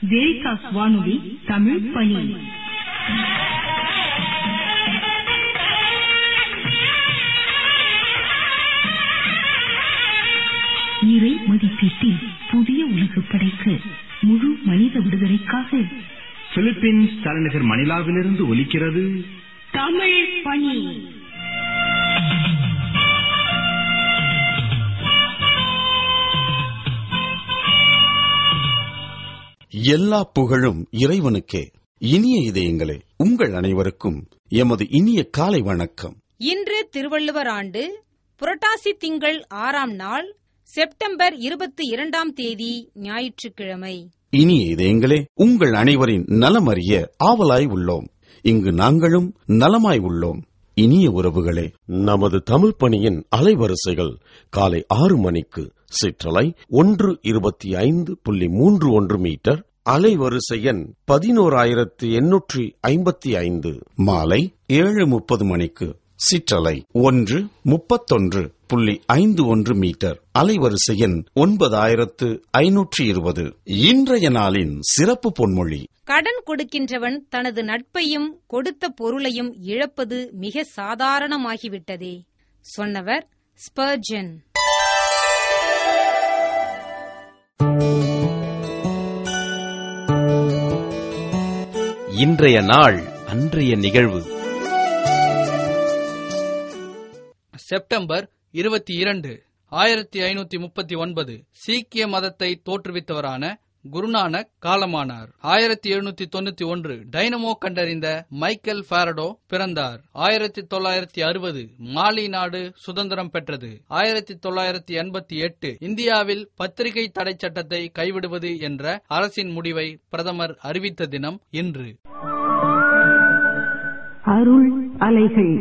வெரிகாஸ் வானொலி தமிழ் பணி இறை மதிப்பீட்டில் புதிய உலகு படைக்க முழு மனித விடுதலைக்காக பிலிப்பீன்ஸ் தலைநகர் மணிலாவிலிருந்து ஒலிக்கிறது தமிழ் பணி எல்லா புகழும் இறைவனுக்கே இனிய இதயங்களே உங்கள் அனைவருக்கும் எமது இனிய காலை வணக்கம் இன்று திருவள்ளுவர் ஆண்டு புரட்டாசி திங்கள் ஆறாம் நாள் செப்டம்பர் இருபத்தி இரண்டாம் தேதி ஞாயிற்றுக்கிழமை இனிய இதயங்களே உங்கள் அனைவரின் நலமறிய ஆவலாய் உள்ளோம் இங்கு நாங்களும் நலமாய் உள்ளோம் இனிய உறவுகளே நமது தமிழ் பணியின் அலைவரிசைகள் காலை ஆறு மணிக்கு சிற்றலை ஒன்று இருபத்தி ஐந்து புள்ளி மூன்று ஒன்று மீட்டர் அலைவரிசை எண் பதினோராயிரத்து எண்ணூற்றி ஐம்பத்தி ஐந்து மாலை ஏழு முப்பது மணிக்கு சிற்றலை ஒன்று முப்பத்தொன்று புள்ளி ஐந்து ஒன்று மீட்டர் அலைவரிசை எண் ஒன்பதாயிரத்து ஐநூற்றி இருபது இன்றைய நாளின் சிறப்பு பொன்மொழி கடன் கொடுக்கின்றவன் தனது நட்பையும் கொடுத்த பொருளையும் இழப்பது மிக சாதாரணமாகிவிட்டதே சொன்னவர் ஸ்பர்ஜன் இன்றைய நாள் அன்றைய நிகழ்வு செப்டம்பர் இருபத்தி இரண்டு ஆயிரத்தி ஐநூத்தி முப்பத்தி ஒன்பது சீக்கிய மதத்தை தோற்றுவித்தவரான குருநானக் காலமானார் ஆயிரத்தி எழுநூத்தி தொண்ணூத்தி ஒன்று டைனமோ கண்டறிந்த மைக்கேல் பாரடோ பிறந்தார் ஆயிரத்தி தொள்ளாயிரத்தி அறுபது மாலி நாடு சுதந்திரம் பெற்றது ஆயிரத்தி தொள்ளாயிரத்தி எண்பத்தி எட்டு இந்தியாவில் பத்திரிகை தடை சட்டத்தை கைவிடுவது என்ற அரசின் முடிவை பிரதமர் அறிவித்த தினம் இன்று அருள் அலைகள்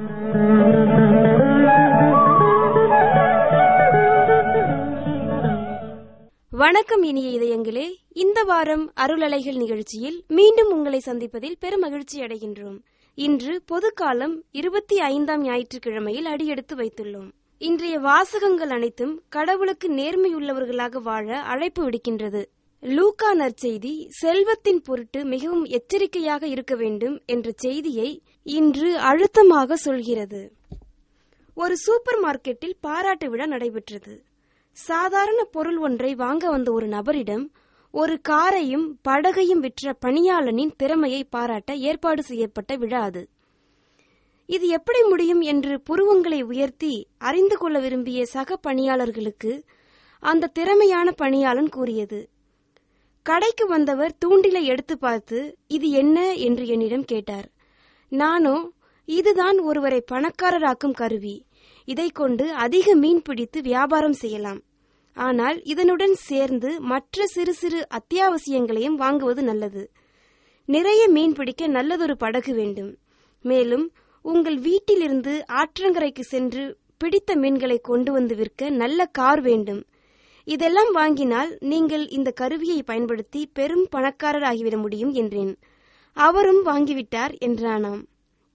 வணக்கம் இனிய இதயங்களே இந்த வாரம் அருளலைகள் நிகழ்ச்சியில் மீண்டும் உங்களை சந்திப்பதில் பெருமகிழ்ச்சி அடைகின்றோம் இன்று பொதுக்காலம் இருபத்தி ஐந்தாம் ஞாயிற்றுக்கிழமையில் அடியெடுத்து வைத்துள்ளோம் இன்றைய வாசகங்கள் அனைத்தும் கடவுளுக்கு நேர்மையுள்ளவர்களாக வாழ அழைப்பு விடுக்கின்றது லூக்கா நற்செய்தி செல்வத்தின் பொருட்டு மிகவும் எச்சரிக்கையாக இருக்க வேண்டும் என்ற செய்தியை இன்று அழுத்தமாக சொல்கிறது ஒரு சூப்பர் மார்க்கெட்டில் பாராட்டு விழா நடைபெற்றது சாதாரண பொருள் ஒன்றை வாங்க வந்த ஒரு நபரிடம் ஒரு காரையும் படகையும் விற்ற பணியாளனின் திறமையை பாராட்ட ஏற்பாடு செய்யப்பட்ட விழா அது இது எப்படி முடியும் என்று புருவங்களை உயர்த்தி அறிந்து கொள்ள விரும்பிய சக பணியாளர்களுக்கு அந்த திறமையான பணியாளன் கூறியது கடைக்கு வந்தவர் தூண்டிலை எடுத்து பார்த்து இது என்ன என்று என்னிடம் கேட்டார் நானோ இதுதான் ஒருவரை பணக்காரராக்கும் கருவி இதை கொண்டு அதிக மீன் பிடித்து வியாபாரம் செய்யலாம் ஆனால் இதனுடன் சேர்ந்து மற்ற சிறு சிறு அத்தியாவசியங்களையும் வாங்குவது நல்லது நிறைய மீன் பிடிக்க நல்லதொரு படகு வேண்டும் மேலும் உங்கள் வீட்டிலிருந்து ஆற்றங்கரைக்கு சென்று பிடித்த மீன்களை கொண்டு வந்து விற்க நல்ல கார் வேண்டும் இதெல்லாம் வாங்கினால் நீங்கள் இந்த கருவியை பயன்படுத்தி பெரும் பணக்காரர் ஆகிவிட முடியும் என்றேன் அவரும் வாங்கிவிட்டார் என்றானாம்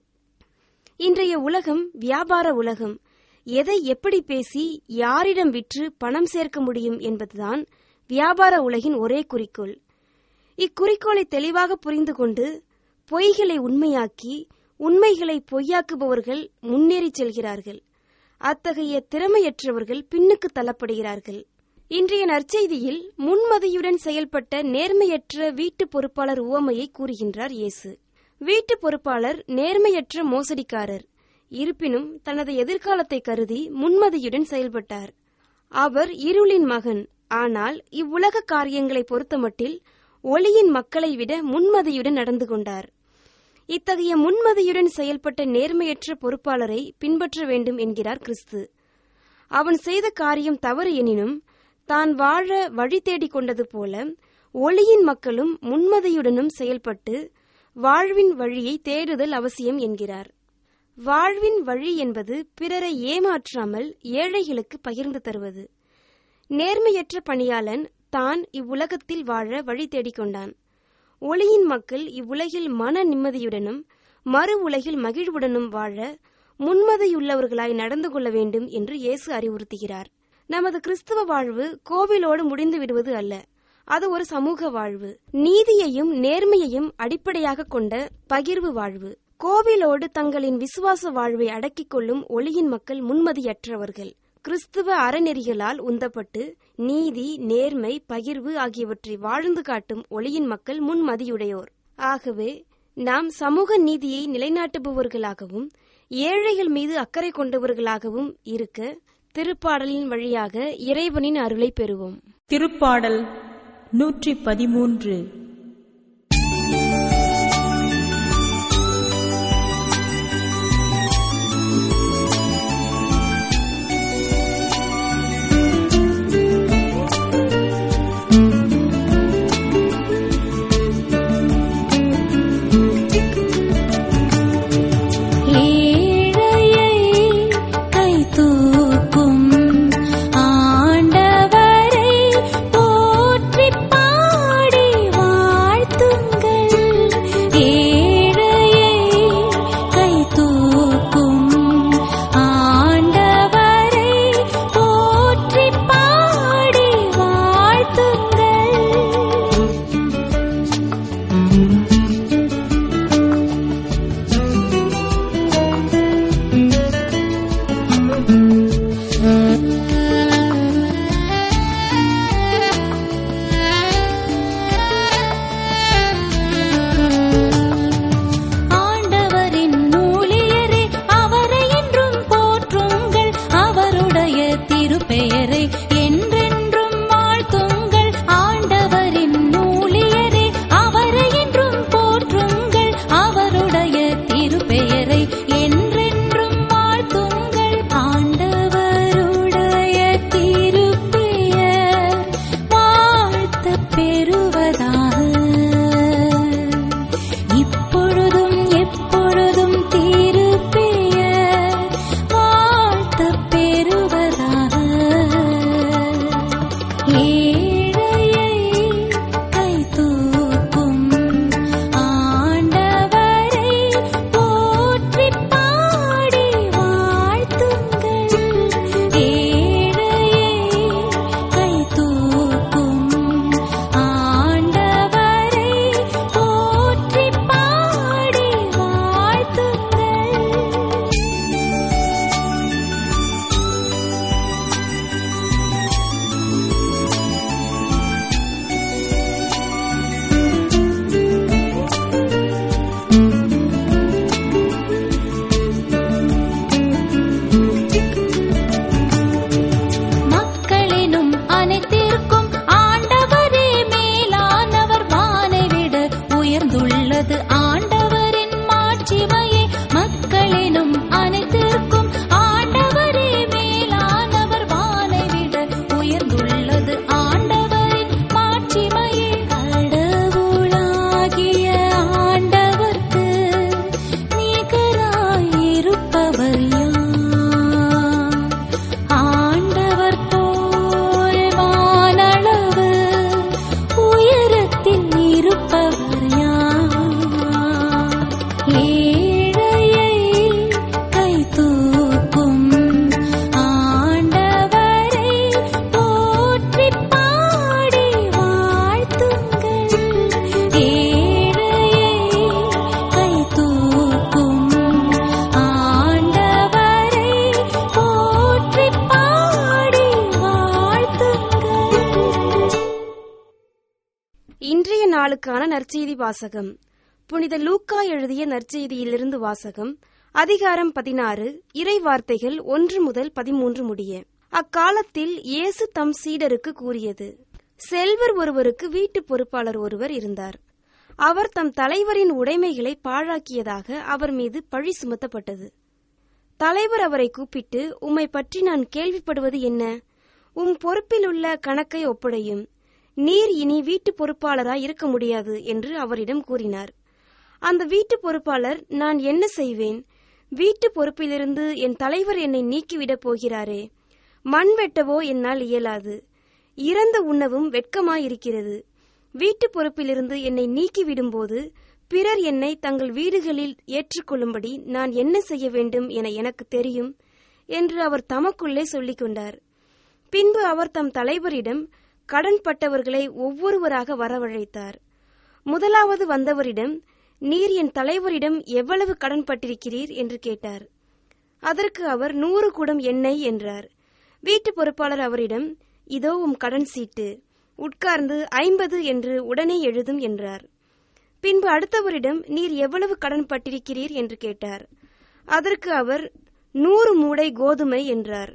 இன்றைய உலகம் வியாபார உலகம் எதை எப்படி பேசி யாரிடம் விற்று பணம் சேர்க்க முடியும் என்பதுதான் வியாபார உலகின் ஒரே குறிக்கோள் இக்குறிக்கோளை தெளிவாக புரிந்து கொண்டு பொய்களை உண்மையாக்கி உண்மைகளை பொய்யாக்குபவர்கள் முன்னேறிச் செல்கிறார்கள் அத்தகைய திறமையற்றவர்கள் பின்னுக்கு தள்ளப்படுகிறார்கள் இன்றைய நற்செய்தியில் முன்மதியுடன் செயல்பட்ட நேர்மையற்ற வீட்டு பொறுப்பாளர் உவமையை கூறுகின்றார் இயேசு வீட்டு பொறுப்பாளர் நேர்மையற்ற மோசடிக்காரர் இருப்பினும் தனது எதிர்காலத்தை கருதி முன்மதியுடன் செயல்பட்டார் அவர் இருளின் மகன் ஆனால் இவ்வுலக காரியங்களை பொறுத்தமட்டில் ஒளியின் மக்களை விட முன்மதியுடன் நடந்து கொண்டார் இத்தகைய முன்மதியுடன் செயல்பட்ட நேர்மையற்ற பொறுப்பாளரை பின்பற்ற வேண்டும் என்கிறார் கிறிஸ்து அவன் செய்த காரியம் தவறு எனினும் தான் வாழ வழி தேடிக் கொண்டது போல ஒளியின் மக்களும் முன்மதியுடனும் செயல்பட்டு வாழ்வின் வழியை தேடுதல் அவசியம் என்கிறார் வாழ்வின் வழி என்பது பிறரை ஏமாற்றாமல் ஏழைகளுக்கு பகிர்ந்து தருவது நேர்மையற்ற பணியாளன் தான் இவ்வுலகத்தில் வாழ வழி தேடிக்கொண்டான் ஒளியின் மக்கள் இவ்வுலகில் மன நிம்மதியுடனும் மறு உலகில் மகிழ்வுடனும் வாழ முன்மதியுள்ளவர்களாய் நடந்து கொள்ள வேண்டும் என்று இயேசு அறிவுறுத்துகிறார் நமது கிறிஸ்துவ வாழ்வு கோவிலோடு முடிந்து விடுவது அல்ல அது ஒரு சமூக வாழ்வு நீதியையும் நேர்மையையும் அடிப்படையாக கொண்ட பகிர்வு வாழ்வு கோவிலோடு தங்களின் விசுவாச வாழ்வை அடக்கிக் கொள்ளும் ஒளியின் மக்கள் முன்மதியற்றவர்கள் கிறிஸ்துவ அறநெறிகளால் உந்தப்பட்டு நீதி நேர்மை பகிர்வு ஆகியவற்றை வாழ்ந்து காட்டும் ஒளியின் மக்கள் முன்மதியுடையோர் ஆகவே நாம் சமூக நீதியை நிலைநாட்டுபவர்களாகவும் ஏழைகள் மீது அக்கறை கொண்டவர்களாகவும் இருக்க திருப்பாடலின் வழியாக இறைவனின் அருளை பெறுவோம் திருப்பாடல் நூற்றி பதிமூன்று ஏழையை கை தூக்கும் ஆண்டவரை போற்றிப் பாடி வாழ்த்துங்கள் ஏழையை கை தூக்கும் ஆண்டவரை போற்றிப் பாடி வாழ்த்துங்கள் ஆண்டவரின் ஊழியரே அவரை என்றும் போற்றுங்கள் அவருடைய திருப்பெயரை என்றென்றும் வாழ்த்துங்கள் ஆண்டவரின் ஊழியரே அவரை என்றும் போற்றுங்கள் அவருடைய திருப்பெயரை என்றென்றும் வாழ்த்துங்கள் ஆண்டவருடைய திருப்பெயர் வாழ்த்தப் பெறுவதாக இப்பொழுதும் எப்பொழுதும் திருப்பெயர் வாழ்த்தப் பெறுவதாக ஏழையை கை தூக்கும் ஆண்டவரை போற்றிப் பாடி வாழ்த்துங்கள் ஏழையை கை தூக்கும் ஆண்டவரை போற்றிப் பாடி வாழ்த்துங்கள் மக்களினும் அனைத்திற்கும் ஆண்டவரே மேலானவர் வானை விட உயர்ந்துள்ளது ஆண்டவரின் மாட்சிமையே மக்களினும் அனைத்திற்கும் ஆண்டவரே மேலானவர் வானை விட உயர்ந்துள்ளது ஆண்டவரின் மாட்சிமையே கடவுளாகிய ஆண்டவர்க்கு நிகராயிருப்பவர் யார் ஆண்டவர் போல் வானளவு உயரத்தில் இருப்பவர் யார் ஏழையை கை தூக்கும் ஆண்டவரை போற்றிப் பாடி வாழ்த்துங்கள் ஏழையை கை தூக்கும் ஆண்டவரை போற்றிப் பாடி வாழ்த்துங்கள் இன்றைய நாளுக்கான நற்செய்தி வாசகம் புனித லூக்கா எழுதிய நற்செய்தியிலிருந்து வாசகம் அதிகாரம் பதினாறு இறை வார்த்தைகள் ஒன்று முதல் பதிமூன்று முடிய அக்காலத்தில் இயேசு தம் சீடருக்கு கூறியது செல்வர் ஒருவருக்கு வீட்டு பொறுப்பாளர் ஒருவர் இருந்தார் அவர் தம் தலைவரின் உடைமைகளை பாழாக்கியதாக அவர் மீது பழி சுமத்தப்பட்டது தலைவர் அவரை கூப்பிட்டு உம்மை பற்றி நான் கேள்விப்படுவது என்ன உம் பொறுப்பிலுள்ள கணக்கை ஒப்படையும் நீர் இனி வீட்டு பொறுப்பாளராய் இருக்க முடியாது என்று அவரிடம் கூறினார் அந்த வீட்டு பொறுப்பாளர் நான் என்ன செய்வேன் வீட்டு பொறுப்பிலிருந்து என் தலைவர் என்னை நீக்கிவிடப் போகிறாரே மண் வெட்டவோ என்னால் இயலாது இறந்த உண்ணவும் வெட்கமாயிருக்கிறது வீட்டு பொறுப்பிலிருந்து என்னை நீக்கிவிடும்போது பிறர் என்னை தங்கள் வீடுகளில் ஏற்றுக்கொள்ளும்படி நான் என்ன செய்ய வேண்டும் என எனக்கு தெரியும் என்று அவர் தமக்குள்ளே சொல்லிக் கொண்டார் பின்பு அவர் தம் தலைவரிடம் கடன்பட்டவர்களை ஒவ்வொருவராக வரவழைத்தார் முதலாவது வந்தவரிடம் நீர் என் தலைவரிடம் எவ்வளவு கடன்பட்டிருக்கிறீர் என்று கேட்டார் அதற்கு அவர் நூறு குடம் எண்ணெய் என்றார் வீட்டு பொறுப்பாளர் அவரிடம் இதோ உம் கடன் சீட்டு உட்கார்ந்து ஐம்பது என்று உடனே எழுதும் என்றார் பின்பு அடுத்தவரிடம் நீர் எவ்வளவு கடன் பட்டிருக்கிறீர் என்று கேட்டார் அதற்கு அவர் நூறு மூடை கோதுமை என்றார்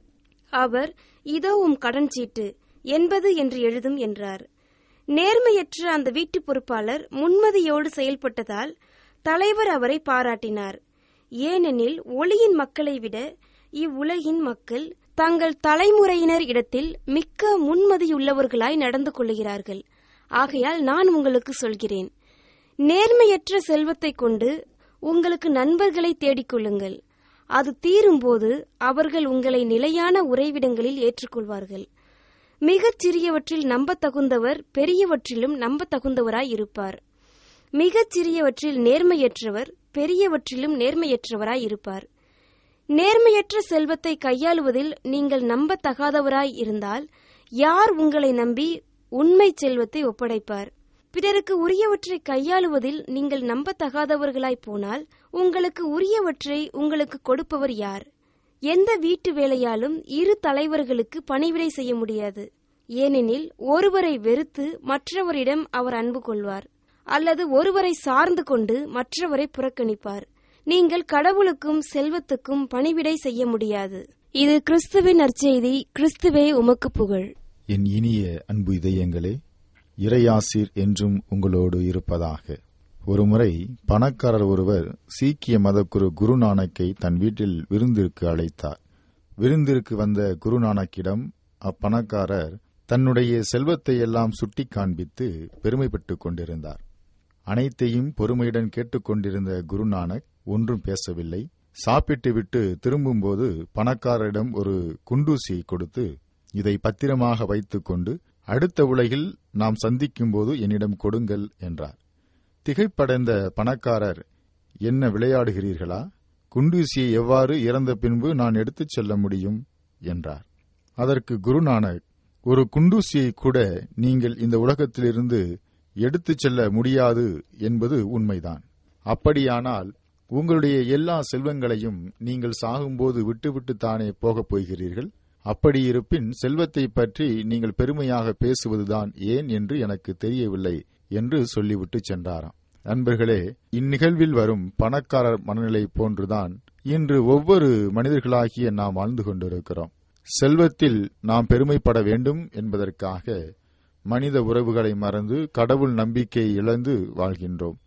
அவர் இதோ உம் கடன் சீட்டு எண்பது என்று எழுதும் என்றார் நேர்மையற்ற அந்த வீட்டு பொறுப்பாளர் முன்மதியோடு செயல்பட்டதால் தலைவர் அவரை பாராட்டினார் ஏனெனில் ஒளியின் மக்களை விட இவ்வுலகின் மக்கள் தங்கள் தலைமுறையினர் இடத்தில் மிக்க முன்மதியுள்ளவர்களாய் நடந்து கொள்ளுகிறார்கள் ஆகையால் நான் உங்களுக்கு சொல்கிறேன் நேர்மையற்ற செல்வத்தை கொண்டு உங்களுக்கு நண்பர்களை தேடிக்கொள்ளுங்கள் அது தீரும்போது அவர்கள் உங்களை நிலையான உறைவிடங்களில் ஏற்றுக்கொள்வார்கள் மிகச் சிறியவற்றில் நம்பத்தகுந்தவர் பெரியவற்றிலும் நம்பத்தகுந்தவராய் இருப்பார் மிகச் சிறியவற்றில் நேர்மையற்றவர் பெரியவற்றிலும் நேர்மையற்றவராய் இருப்பார் நேர்மையற்ற செல்வத்தை கையாளுவதில் நீங்கள் நம்பத்தகாதவராய் இருந்தால் யார் உங்களை நம்பி உண்மை செல்வத்தை ஒப்படைப்பார் பிறருக்கு உரியவற்றை கையாளுவதில் நீங்கள் நம்பத்தகாதவர்களாய் போனால் உங்களுக்கு உரியவற்றை உங்களுக்கு கொடுப்பவர் யார் எந்த வீட்டு வேலையாலும் இரு தலைவர்களுக்கு பணிவிடை செய்ய முடியாது ஏனெனில் ஒருவரை வெறுத்து மற்றவரிடம் அவர் அன்பு கொள்வார் அல்லது ஒருவரை சார்ந்து கொண்டு மற்றவரை புறக்கணிப்பார் நீங்கள் கடவுளுக்கும் செல்வத்துக்கும் பணிவிடை செய்ய முடியாது இது கிறிஸ்துவின் நற்செய்தி கிறிஸ்துவே உமக்கு புகழ் என் இனிய அன்பு இதயங்களே இறையாசிர் என்றும் உங்களோடு இருப்பதாக ஒருமுறை பணக்காரர் ஒருவர் சீக்கிய மதக்குரு குருநானக்கை தன் வீட்டில் விருந்திற்கு அழைத்தார் விருந்திற்கு வந்த குருநானக்கிடம் அப்பணக்காரர் தன்னுடைய செல்வத்தை எல்லாம் சுட்டிக் காண்பித்து பெருமைப்பட்டுக் கொண்டிருந்தார் அனைத்தையும் பொறுமையுடன் கேட்டுக்கொண்டிருந்த குருநானக் ஒன்றும் பேசவில்லை சாப்பிட்டுவிட்டு திரும்பும்போது பணக்காரரிடம் ஒரு குண்டூசியை கொடுத்து இதை பத்திரமாக வைத்துக்கொண்டு அடுத்த உலகில் நாம் சந்திக்கும்போது என்னிடம் கொடுங்கள் என்றார் திகைப்படைந்த பணக்காரர் என்ன விளையாடுகிறீர்களா குண்டூசியை எவ்வாறு இறந்த பின்பு நான் எடுத்துச் செல்ல முடியும் என்றார் அதற்கு குருநானக் ஒரு குண்டூசியை கூட நீங்கள் இந்த உலகத்திலிருந்து எடுத்துச் செல்ல முடியாது என்பது உண்மைதான் அப்படியானால் உங்களுடைய எல்லா செல்வங்களையும் நீங்கள் சாகும்போது விட்டுவிட்டு தானே போகப் போகிறீர்கள் அப்படியிருப்பின் செல்வத்தை பற்றி நீங்கள் பெருமையாக பேசுவதுதான் ஏன் என்று எனக்கு தெரியவில்லை என்று சொல்லிவிட்டு சென்றாராம் நண்பர்களே இந்நிகழ்வில் வரும் பணக்காரர் மனநிலை போன்றுதான் இன்று ஒவ்வொரு மனிதர்களாகிய நாம் வாழ்ந்து கொண்டிருக்கிறோம் செல்வத்தில் நாம் பெருமைப்பட வேண்டும் என்பதற்காக மனித உறவுகளை மறந்து கடவுள் நம்பிக்கையை இழந்து வாழ்கின்றோம்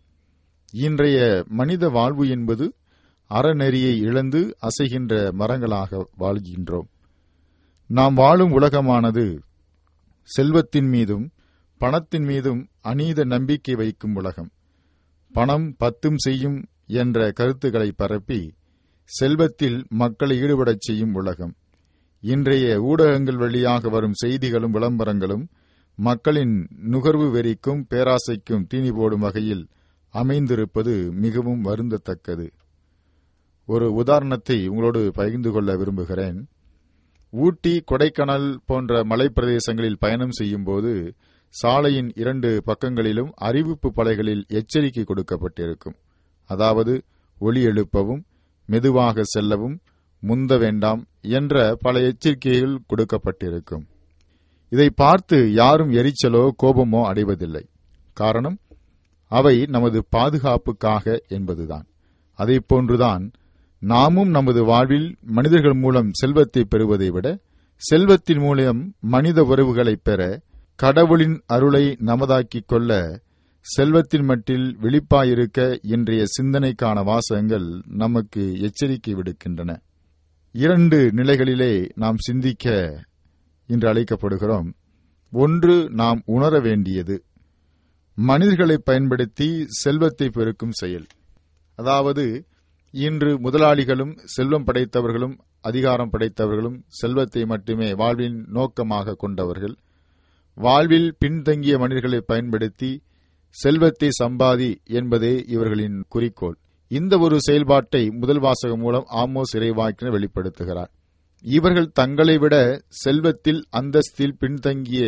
இன்றைய மனித வாழ்வு என்பது அறநெறியை இழந்து அசைகின்ற மரங்களாக வாழ்கின்றோம் நாம் வாழும் உலகமானது செல்வத்தின் மீதும் பணத்தின் மீதும் அநீத நம்பிக்கை வைக்கும் உலகம் பணம் பத்தும் செய்யும் என்ற கருத்துக்களை பரப்பி செல்வத்தில் மக்களை ஈடுபடச் செய்யும் உலகம் இன்றைய ஊடகங்கள் வழியாக வரும் செய்திகளும் விளம்பரங்களும் மக்களின் நுகர்வு வெறிக்கும் பேராசைக்கும் தீனி போடும் வகையில் அமைந்திருப்பது மிகவும் வருந்தத்தக்கது ஒரு உதாரணத்தை உங்களோடு பகிர்ந்து கொள்ள விரும்புகிறேன் ஊட்டி கொடைக்கானல் போன்ற மலைப்பிரதேசங்களில் பயணம் செய்யும்போது சாலையின் இரண்டு பக்கங்களிலும் அறிவிப்பு பலைகளில் எச்சரிக்கை கொடுக்கப்பட்டிருக்கும் அதாவது ஒலி எழுப்பவும் மெதுவாக செல்லவும் முந்த வேண்டாம் என்ற பல எச்சரிக்கைகள் கொடுக்கப்பட்டிருக்கும் இதை பார்த்து யாரும் எரிச்சலோ கோபமோ அடைவதில்லை காரணம் அவை நமது பாதுகாப்புக்காக என்பதுதான் அதை போன்றுதான் நாமும் நமது வாழ்வில் மனிதர்கள் மூலம் செல்வத்தை பெறுவதை விட செல்வத்தின் மூலம் மனித உறவுகளை பெற கடவுளின் அருளை நமதாக்கிக் கொள்ள செல்வத்தின் மட்டில் விழிப்பாயிருக்க இன்றைய சிந்தனைக்கான வாசகங்கள் நமக்கு எச்சரிக்கை விடுக்கின்றன இரண்டு நிலைகளிலே நாம் சிந்திக்க இன்று அழைக்கப்படுகிறோம் ஒன்று நாம் உணர வேண்டியது மனிதர்களை பயன்படுத்தி செல்வத்தை பெருக்கும் செயல் அதாவது இன்று முதலாளிகளும் செல்வம் படைத்தவர்களும் அதிகாரம் படைத்தவர்களும் செல்வத்தை மட்டுமே வாழ்வின் நோக்கமாக கொண்டவர்கள் வாழ்வில் பின்தங்கிய மனிதர்களை பயன்படுத்தி செல்வத்தை சம்பாதி என்பதே இவர்களின் குறிக்கோள் இந்த ஒரு செயல்பாட்டை முதல் வாசகம் மூலம் ஆமோஸ் இறைவாக்கினர் வெளிப்படுத்துகிறார் இவர்கள் தங்களை விட செல்வத்தில் அந்தஸ்தில் பின்தங்கிய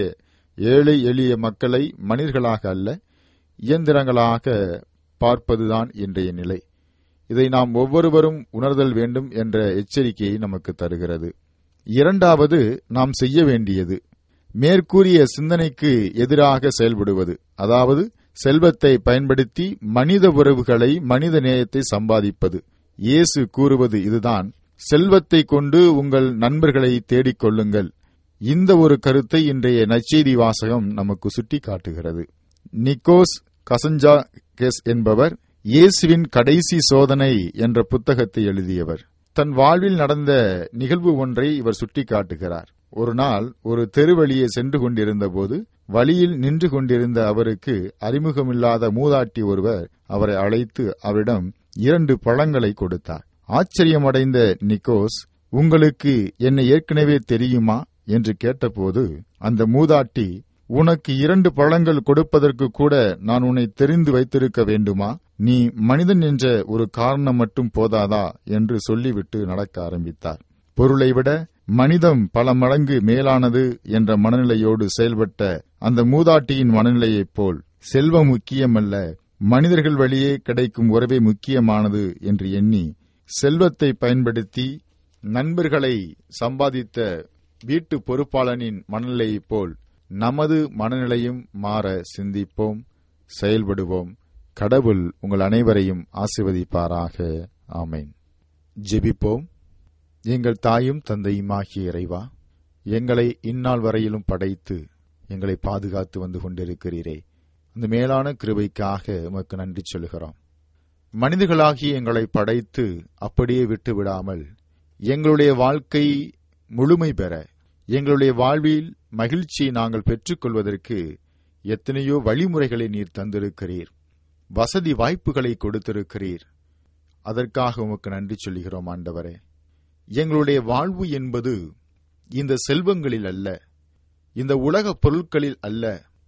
ஏழை எளிய மக்களை மனிதர்களாக அல்ல இயந்திரங்களாக பார்ப்பதுதான் இன்றைய நிலை இதை நாம் ஒவ்வொருவரும் உணர்தல் வேண்டும் என்ற எச்சரிக்கையை நமக்கு தருகிறது இரண்டாவது நாம் செய்ய வேண்டியது மேற்கூறிய சிந்தனைக்கு எதிராக செயல்படுவது அதாவது செல்வத்தை பயன்படுத்தி மனித உறவுகளை மனித நேயத்தை சம்பாதிப்பது இயேசு கூறுவது இதுதான் செல்வத்தை கொண்டு உங்கள் நண்பர்களை தேடிக் கொள்ளுங்கள் இந்த ஒரு கருத்தை இன்றைய நச்செய்தி வாசகம் நமக்கு சுட்டி காட்டுகிறது நிக்கோஸ் கசஞ்சா கெஸ் என்பவர் இயேசுவின் கடைசி சோதனை என்ற புத்தகத்தை எழுதியவர் தன் வாழ்வில் நடந்த நிகழ்வு ஒன்றை இவர் சுட்டிக்காட்டுகிறார் ஒரு நாள் ஒரு தெருவழியே சென்று கொண்டிருந்த போது வழியில் நின்று கொண்டிருந்த அவருக்கு அறிமுகமில்லாத மூதாட்டி ஒருவர் அவரை அழைத்து அவரிடம் இரண்டு பழங்களை கொடுத்தார் ஆச்சரியமடைந்த நிக்கோஸ் உங்களுக்கு என்னை ஏற்கனவே தெரியுமா என்று கேட்டபோது அந்த மூதாட்டி உனக்கு இரண்டு பழங்கள் கொடுப்பதற்கு கூட நான் உன்னை தெரிந்து வைத்திருக்க வேண்டுமா நீ மனிதன் என்ற ஒரு காரணம் மட்டும் போதாதா என்று சொல்லிவிட்டு நடக்க ஆரம்பித்தார் பொருளை விட மனிதம் பல மடங்கு மேலானது என்ற மனநிலையோடு செயல்பட்ட அந்த மூதாட்டியின் மனநிலையைப் போல் செல்வம் முக்கியமல்ல மனிதர்கள் வழியே கிடைக்கும் உறவே முக்கியமானது என்று எண்ணி செல்வத்தை பயன்படுத்தி நண்பர்களை சம்பாதித்த வீட்டு பொறுப்பாளனின் மனநிலையைப் போல் நமது மனநிலையும் மாற சிந்திப்போம் செயல்படுவோம் கடவுள் உங்கள் அனைவரையும் ஆசிர்வதிப்பாராக ஆமேன் ஜெபிப்போம் எங்கள் தாயும் தந்தையுமாகிய இறைவா எங்களை இந்நாள் வரையிலும் படைத்து எங்களை பாதுகாத்து வந்து கொண்டிருக்கிறீரே அந்த மேலான கிருபைக்காக உமக்கு நன்றி சொல்கிறோம் மனிதர்களாகி எங்களை படைத்து அப்படியே விட்டு விடாமல் எங்களுடைய வாழ்க்கை முழுமை பெற எங்களுடைய வாழ்வில் மகிழ்ச்சியை நாங்கள் பெற்றுக்கொள்வதற்கு எத்தனையோ வழிமுறைகளை நீர் தந்திருக்கிறீர் வசதி வாய்ப்புகளை கொடுத்திருக்கிறீர் அதற்காக உமக்கு நன்றி சொல்கிறோம் ஆண்டவரே எங்களுடைய வாழ்வு என்பது இந்த செல்வங்களில் அல்ல இந்த உலக பொருட்களில் அல்ல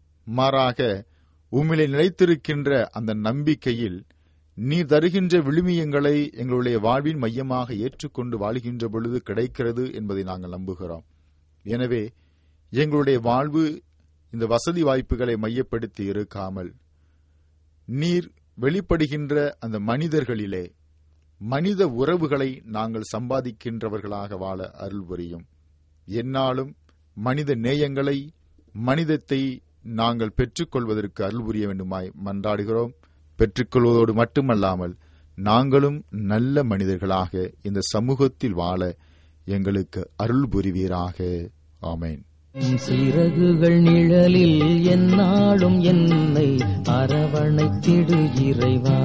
மாறாக உம்மிலே நிலைத்திருக்கின்ற அந்த நம்பிக்கையில் நீ தருகின்ற விழுமியங்களை எங்களுடைய வாழ்வின் மையமாக ஏற்றுக்கொண்டு வாழ்கின்ற பொழுது கிடைக்கிறது என்பதை நாங்கள் நம்புகிறோம் எனவே எங்களுடைய வாழ்வு இந்த வசதி வாய்ப்புகளை மையப்படுத்தி இருக்காமல் நீர் வெளிப்படுகின்ற அந்த மனிதர்களிலே மனித உறவுகளை நாங்கள் சம்பாதிக்கின்றவர்களாக வாழ அருள் புரியும் என்னாலும் மனித நேயங்களை மனிதத்தை நாங்கள் பெற்றுக்கொள்வதற்கு அருள் புரிய வேண்டுமாய் மன்றாடுகிறோம் பெற்றுக்கொள்வதோடு மட்டுமல்லாமல் நாங்களும் நல்ல மனிதர்களாக இந்த சமூகத்தில் வாழ எங்களுக்கு அருள் புரிவீராக ஆமேன் உம் சிறகுகள் நிழலில் எந்நாளும் என்னை அரவணைத்திடு இறைவா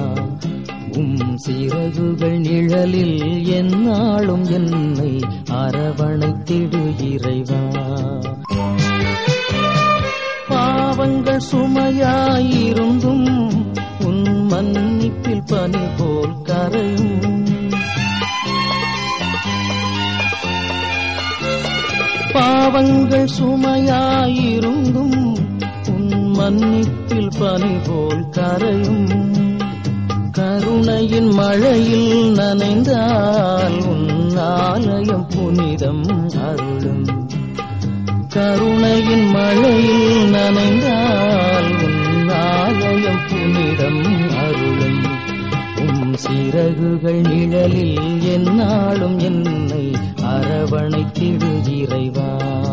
உம் சிறகுகள் நிழலில் எந்நாளும் என்னை அரவணைத்திடு இறைவா பாவங்கள் சுமையாயிருந்தும் உன் மன்னிப்பில் பனி போல் கரையும் பாவங்கள் சுமையாயிருந்தும் உன் மன்னிப்பில் பனி போல் கரையும் கருணையின் மழையில் நனைந்தால் உன் ஆலயம் புனிதம் அருளும் கருணையின் மழையில் நனைந்தால் உன் ஆலயம் புனிதம் அருளும் உம் சிறகுகள் நிழலில் எந்நாளும் என்னை அரவணைத்திடு இறைவா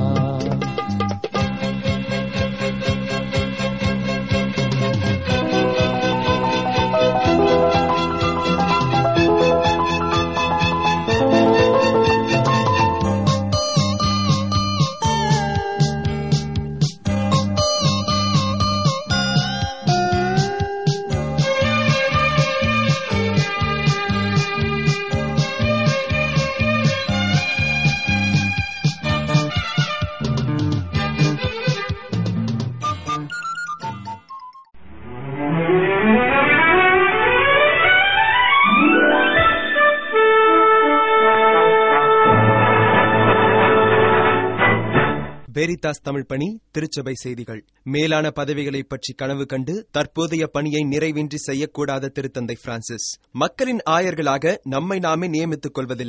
பேரிதாஸ் தமிழ் பணி திருச்சபை செய்திகள் மேலான பதவிகளை பற்றி கனவு கண்டு தற்போதைய பணியை நிறைவின்றி செய்யக்கூடாத திருத்தந்தை பிரான்சிஸ் மக்களின் ஆயர்களாக நம்மை நாமே நியமித்துக் கொள்வதில்லை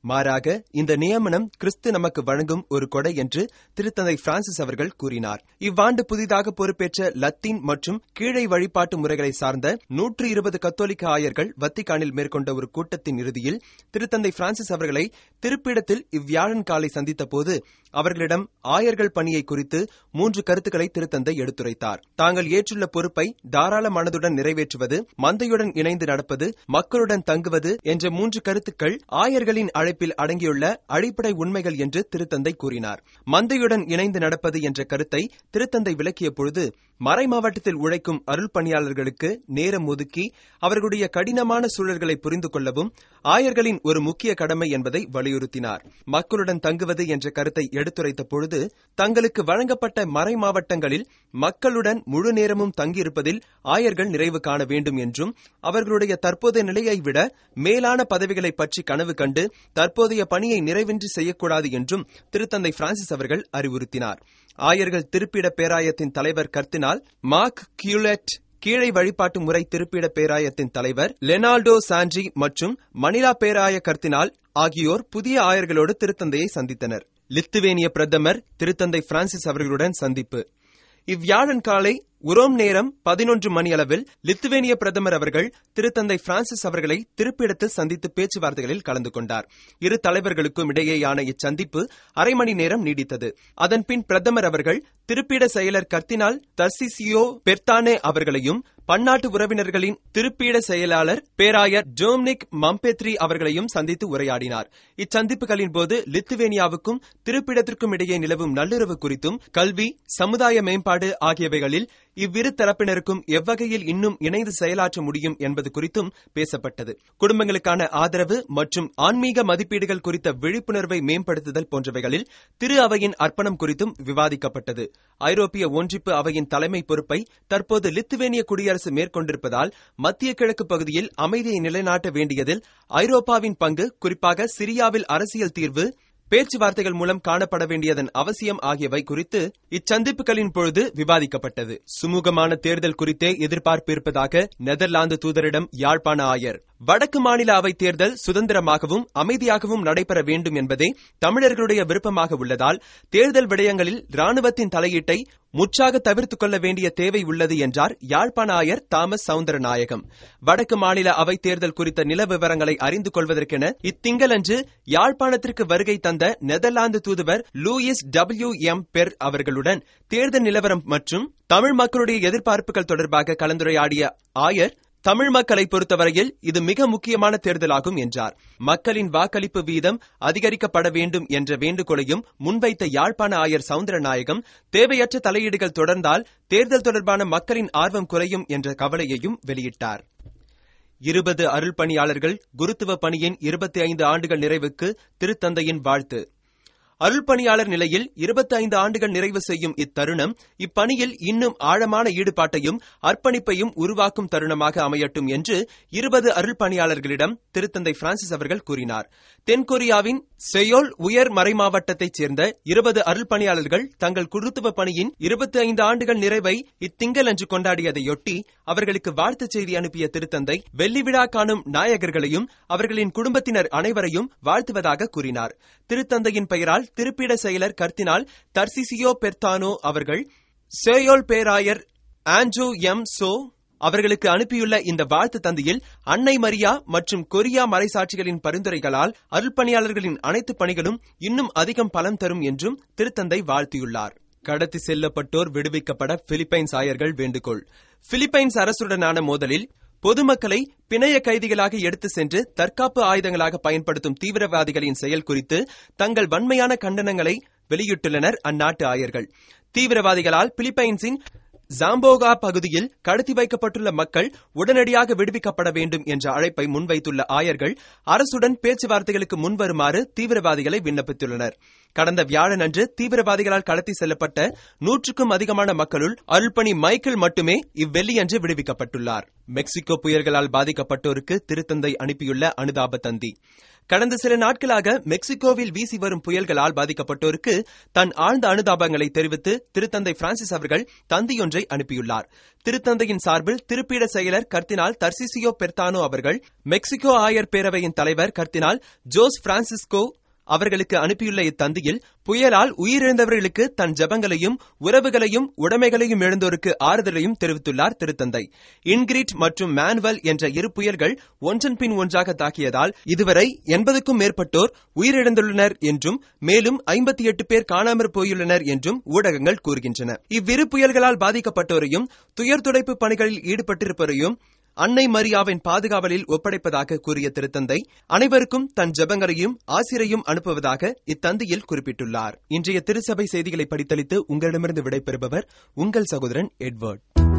மாறாக இந்த நியமனம் கிறிஸ்து நமக்கு வழங்கும் ஒரு கொடை என்று திருத்தந்தை பிரான்சிஸ் அவர்கள் கூறினார் இவ்வாண்டு புதிதாக பொறுப்பேற்ற லத்தீன் மற்றும் கீழை வழிபாட்டு முறைகளை சார்ந்த நூற்று இருபது கத்தோலிக்க ஆயர்கள் வத்திக்கானில் மேற்கொண்ட ஒரு கூட்டத்தின் இறுதியில் திருத்தந்தை பிரான்சிஸ் அவர்களை திருப்பிடத்தில் இவ்வியாழன் காலை சந்தித்த போது அவர்களிடம் ஆயர்கள் பணியை குறித்து மூன்று கருத்துக்களை திருத்தந்தை எடுத்துரைத்தார் தாங்கள் ஏற்றுள்ள பொறுப்பை தாராள மனதுடன் நிறைவேற்றுவது மந்தையுடன் இணைந்து நடப்பது மக்களுடன் தங்குவது என்ற மூன்று கருத்துக்கள் ஆயர்களின் அழைப்பில் அடங்கியுள்ள அடிப்படை உண்மைகள் என்று திருத்தந்தை கூறினார் மந்தையுடன் இணைந்து நடப்பது என்ற கருத்தை திருத்தந்தை விளக்கிய பொழுது மறை மாவட்டத்தில் உழைக்கும் அருள் பணியாளர்களுக்கு நேரம் ஒதுக்கி அவர்களுடைய கடினமான சூழல்களை புரிந்து கொள்ளவும் ஆயர்களின் ஒரு முக்கிய கடமை என்பதை வலியுறுத்தினார் மக்களுடன் தங்குவது என்ற கருத்தை எடுத்துரைத்த பொழுது தங்களுக்கு வழங்கப்பட்ட மறை மாவட்டங்களில் மக்களுடன் முழு நேரமும் தங்கியிருப்பதில் ஆயர்கள் நிறைவு காண வேண்டும் என்றும் அவர்களுடைய தற்போதைய நிலையை விட மேலான பதவிகளை பற்றி கனவு கண்டு தற்போதைய பணியை நிறைவின்றி செய்யக்கூடாது என்றும் திருத்தந்தை பிரான்சிஸ் அவர்கள் அறிவுறுத்தினார் ஆயர்கள் திருப்பிட பேராயத்தின் தலைவர் கர்த்தினால் மார்க் கியூலெட் கீழை வழிபாட்டு முறை திருப்பிட பேராயத்தின் தலைவர் லெனால்டோ சாண்ட்ரி மற்றும் மணிலா பேராய கர்த்தினால் ஆகியோர் புதிய ஆயர்களோடு திருத்தந்தையை சந்தித்தனர் லித்துவேனிய பிரதமர் திருத்தந்தை பிரான்சிஸ் அவர்களுடன் சந்திப்பு இவ்வியாழன் காலை உரோம் நேரம் பதினொன்று மணியளவில் லித்துவேனிய பிரதமர் அவர்கள் திருத்தந்தை பிரான்சிஸ் அவர்களை திருப்பிடத்தில் சந்தித்து பேச்சுவார்த்தைகளில் கலந்து கொண்டார் இரு தலைவர்களுக்கும் இடையேயான இச்சந்திப்பு அரை மணி நேரம் நீடித்தது அதன்பின் பிரதமர் அவர்கள் திருப்பிட செயலர் கர்த்தினால் தர்சிசியோ பெர்தானே அவர்களையும் பன்னாட்டு உறவினர்களின் திருப்பீட செயலாளர் பேராயர் டோம்னிக் மம்பெத்ரி அவர்களையும் சந்தித்து உரையாடினார் இச்சந்திப்புகளின் போது லித்துவேனியாவுக்கும் திருப்பிடத்திற்கும் இடையே நிலவும் நல்லுறவு குறித்தும் கல்வி சமுதாய மேம்பாடு ஆகியவைகளில் இவ்விரு தரப்பினருக்கும் எவ்வகையில் இன்னும் இணைந்து செயலாற்ற முடியும் என்பது குறித்தும் பேசப்பட்டது குடும்பங்களுக்கான ஆதரவு மற்றும் ஆன்மீக மதிப்பீடுகள் குறித்த விழிப்புணர்வை மேம்படுத்துதல் போன்றவைகளில் திரு அவையின் அர்ப்பணம் குறித்தும் விவாதிக்கப்பட்டது ஐரோப்பிய ஒன்றிப்பு அவையின் தலைமை பொறுப்பை தற்போது லித்துவேனிய குடியரசு மேற்கொண்டிருப்பதால் மத்திய கிழக்கு பகுதியில் அமைதியை நிலைநாட்ட வேண்டியதில் ஐரோப்பாவின் பங்கு குறிப்பாக சிரியாவில் அரசியல் தீர்வு பேச்சுவார்த்தைகள் மூலம் காணப்பட வேண்டியதன் அவசியம் ஆகியவை குறித்து இச்சந்திப்புகளின் பொழுது விவாதிக்கப்பட்டது சுமூகமான தேர்தல் குறித்தே எதிர்பார்ப்பு இருப்பதாக நெதர்லாந்து தூதரிடம் யாழ்ப்பாண ஆயர் வடக்கு மாநில அவை தேர்தல் சுதந்திரமாகவும் அமைதியாகவும் நடைபெற வேண்டும் என்பதே தமிழர்களுடைய விருப்பமாக உள்ளதால் தேர்தல் விடயங்களில் ராணுவத்தின் தலையீட்டை முற்றாக தவிர்த்துக் கொள்ள வேண்டிய தேவை உள்ளது என்றார் யாழ்ப்பாண ஆயர் தாமஸ் சவுந்தரநாயகம் வடக்கு மாநில அவை தேர்தல் குறித்த நில விவரங்களை அறிந்து கொள்வதற்கென இத்திங்களன்று யாழ்ப்பாணத்திற்கு வருகை தந்த நெதர்லாந்து தூதுவர் லூயிஸ் டபிள்யூ எம் பெர் அவர்களுடன் தேர்தல் நிலவரம் மற்றும் தமிழ் மக்களுடைய எதிர்பார்ப்புகள் தொடர்பாக கலந்துரையாடிய ஆயர் தமிழ் மக்களை பொறுத்தவரையில் இது மிக முக்கியமான தேர்தலாகும் என்றார் மக்களின் வாக்களிப்பு வீதம் அதிகரிக்கப்பட வேண்டும் என்ற வேண்டுகோளையும் முன்வைத்த யாழ்ப்பாண ஆயர் சவுந்தரநாயகம் தேவையற்ற தலையீடுகள் தொடர்ந்தால் தேர்தல் தொடர்பான மக்களின் ஆர்வம் குறையும் என்ற கவலையையும் வெளியிட்டார் இருபது அருள் பணியாளர்கள் குருத்துவ பணியின் இருபத்தி ஐந்து ஆண்டுகள் நிறைவுக்கு திருத்தந்தையின் வாழ்த்து அருள் பணியாளர் நிலையில் இருபத்தி ஐந்து ஆண்டுகள் நிறைவு செய்யும் இத்தருணம் இப்பணியில் இன்னும் ஆழமான ஈடுபாட்டையும் அர்ப்பணிப்பையும் உருவாக்கும் தருணமாக அமையட்டும் என்று இருபது அருள் பணியாளர்களிடம் திருத்தந்தை பிரான்சிஸ் அவர்கள் கூறினார் தென்கொரியாவின் செயோல் உயர் மறைமாவட்டத்தைச் சேர்ந்த இருபது அருள் பணியாளர்கள் தங்கள் குருத்துவ பணியின் இருபத்தி ஐந்து ஆண்டுகள் நிறைவை இத்திங்களன்று கொண்டாடியதையொட்டி அவர்களுக்கு வாழ்த்துச் செய்தி அனுப்பிய திருத்தந்தை வெள்ளி விழா காணும் நாயகர்களையும் அவர்களின் குடும்பத்தினர் அனைவரையும் வாழ்த்துவதாக கூறினார் திருத்தந்தையின் பெயரால் திருப்பிட செயலர் கர்த்தினால் தர்சிசியோ பெர்தானோ அவர்கள் சேயோல் பேராயர் ஆண்ட்ரூ எம் சோ அவர்களுக்கு அனுப்பியுள்ள இந்த வாழ்த்து தந்தியில் அன்னை மரியா மற்றும் கொரியா மறைசாட்சிகளின் பரிந்துரைகளால் அருள்பணியாளர்களின் அனைத்து பணிகளும் இன்னும் அதிகம் பலன் தரும் என்றும் திருத்தந்தை வாழ்த்தியுள்ளார் கடத்தி செல்லப்பட்டோர் விடுவிக்கப்பட பிலிப்பைன்ஸ் ஆயர்கள் வேண்டுகோள் பிலிப்பைன்ஸ் அரசுடனான மோதலில் பொதுமக்களை பிணைய கைதிகளாக எடுத்து சென்று தற்காப்பு ஆயுதங்களாக பயன்படுத்தும் தீவிரவாதிகளின் செயல் குறித்து தங்கள் வன்மையான கண்டனங்களை வெளியிட்டுள்ளனர் அந்நாட்டு ஆயர்கள் தீவிரவாதிகளால் பிலிப்பைன்ஸின் ஜாம்போகா பகுதியில் கடத்தி வைக்கப்பட்டுள்ள மக்கள் உடனடியாக விடுவிக்கப்பட வேண்டும் என்ற அழைப்பை முன்வைத்துள்ள ஆயர்கள் அரசுடன் பேச்சுவார்த்தைகளுக்கு முன்வருமாறு தீவிரவாதிகளை விண்ணப்பித்துள்ளனர் கடந்த வியாழனன்று தீவிரவாதிகளால் கடத்தி செல்லப்பட்ட நூற்றுக்கும் அதிகமான மக்களுள் அருள்பணி மைக்கேல் மட்டுமே இவ்வெள்ளியன்று விடுவிக்கப்பட்டுள்ளார் மெக்சிகோ புயல்களால் பாதிக்கப்பட்டோருக்கு திருத்தந்தை அனுப்பியுள்ள அனுதாப தந்தி கடந்த சில நாட்களாக மெக்சிகோவில் வீசி வரும் புயல்களால் பாதிக்கப்பட்டோருக்கு தன் ஆழ்ந்த அனுதாபங்களை தெரிவித்து திருத்தந்தை பிரான்சிஸ் அவர்கள் தந்தியொன்றை அனுப்பியுள்ளார் திருத்தந்தையின் சார்பில் திருப்பீட செயலர் கர்த்தினால் தர்சிசியோ பெர்தானோ அவர்கள் மெக்சிகோ ஆயர் பேரவையின் தலைவர் கர்த்தினால் ஜோஸ் பிரான்சிஸ்கோ அவர்களுக்கு அனுப்பியுள்ள இத்தந்தியில் புயலால் உயிரிழந்தவர்களுக்கு தன் ஜபங்களையும் உறவுகளையும் உடைமைகளையும் இழந்தோருக்கு ஆறுதலையும் தெரிவித்துள்ளார் திருத்தந்தை இன்கிரிட் மற்றும் மேனுவல் என்ற இரு புயல்கள் ஒன்றன் பின் ஒன்றாக தாக்கியதால் இதுவரை எண்பதுக்கும் மேற்பட்டோர் உயிரிழந்துள்ளனர் என்றும் மேலும் ஐம்பத்தி எட்டு பேர் காணாமற் போயுள்ளனர் என்றும் ஊடகங்கள் கூறுகின்றன இவ்விரு புயல்களால் பாதிக்கப்பட்டோரையும் துயர் துடைப்பு பணிகளில் ஈடுபட்டிருப்போரையும் அன்னை மரியாவின் பாதுகாவலில் ஒப்படைப்பதாக கூறிய திருத்தந்தை அனைவருக்கும் தன் ஜெபங்களையும் ஆசிரையும் அனுப்புவதாக இத்தந்தியில் குறிப்பிட்டுள்ளார் இன்றைய திருச்சபை செய்திகளை படித்தளித்து உங்களிடமிருந்து விடைபெறுபவர் உங்கள் சகோதரன் எட்வர்ட்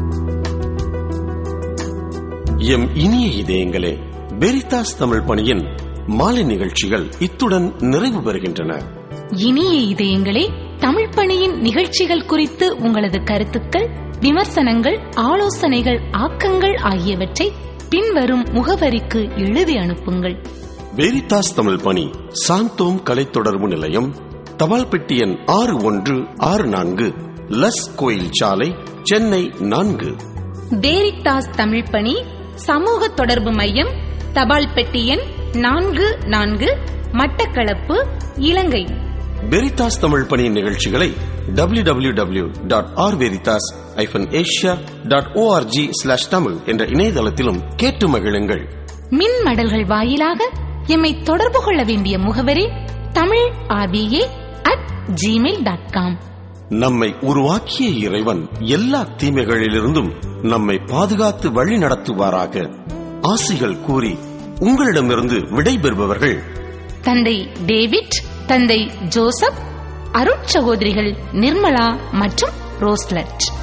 எம் இனிய இதயங்களே வெரிதாஸ் தமிழ் பணியின் மாலை நிகழ்ச்சிகள் இத்துடன் நிறைவு பெறுகின்றன இனிய இதயங்களே தமிழ் பணியின் நிகழ்ச்சிகள் குறித்து உங்களது கருத்துக்கள் விமர்சனங்கள் ஆலோசனைகள் ஆக்கங்கள் ஆகியவற்றை பின்வரும் முகவரிக்கு எழுதி அனுப்புங்கள் வெரிதாஸ் தமிழ் பணி சாந்தோம் கலை தொடர்பு நிலையம் தபால் பெட்டி எண் ஆறு ஒன்று ஆறு நான்கு லஸ் கோயில் சாலை சென்னை நான்கு வேரிட்டாஸ் தமிழ் பணி சமூக தொடர்பு மையம் தபால் பெட்டி எண் நான்கு நான்கு மட்டக்களப்பு இலங்கை வெரிதாஸ் தமிழ் பணியின் நிகழ்ச்சிகளை W W W dot R Veritas hyphen Asia dot O R G slash Tamil என்ற இணையதளத்திலும் கேட்டு மகிழுங்கள் மின் மடல்கள் வாயிலாக எம்மை தொடர்பு கொள்ள வேண்டிய முகவரி Tamil R P A at Gmail dot com நம்மை உருவாக்கிய இறைவன் எல்லா தீமைகளிலிருந்தும் நம்மை பாதுகாத்து வழி நடத்துவாராக ஆசிகள் கூறி உங்களிடமிருந்து விடைபெறுபவர்கள் தந்தை டேவிட் தந்தை ஜோசப் அருட்சகோதரிகள் நிர்மலா மற்றும் ரோஸ்லட்